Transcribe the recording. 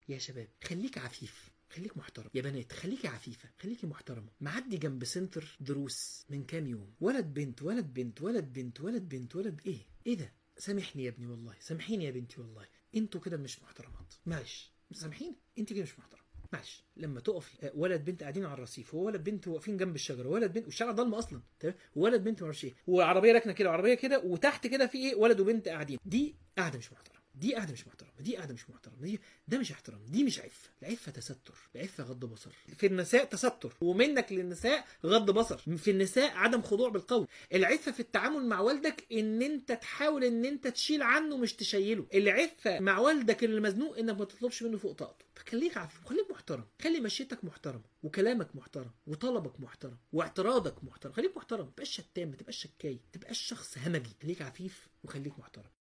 يا شباب خليك عفيف خليك محترم يا بنات خليكي عفيفة خليكي محترمة معدي جنب سنتر دروس من كام يوم ولد بنت ولد بنت ولد بنت ولد بنت ولد ايه ايه ده سامحني يا ابني والله سامحيني يا بنتي والله انتوا كده مش محترمات معلش سامحيني انت كده مش محترم معلش لما تقفي آه، ولد بنت قاعدين على الرصيف وولد بنت واقفين جنب الشجره ولد بنت والشارع ضلمه اصلا تمام ولد بنت ما اعرفش ايه وعربيه راكنه كده وعربيه كده وتحت كده في ايه ولد وبنت قاعدين دي قاعده مش محترمه دي قاعده مش محترمه دي قاعده مش محترمه دي ده مش احترام دي مش عفه العفه تستر العفه غض بصر في النساء تستر ومنك للنساء غض بصر في النساء عدم خضوع بالقول العفه في التعامل مع والدك ان انت تحاول ان انت تشيل عنه مش تشيله العفه مع والدك اللي مزنوق انك ما تطلبش منه فوق طاقته فخليك عفيف وخليك محترم خلي مشيتك محترمه وكلامك محترم وطلبك محترم واعتراضك محترم خليك محترم ما تبقاش شتام ما تبقاش شكاي ما تبقاش شخص همجي خليك عفيف وخليك محترم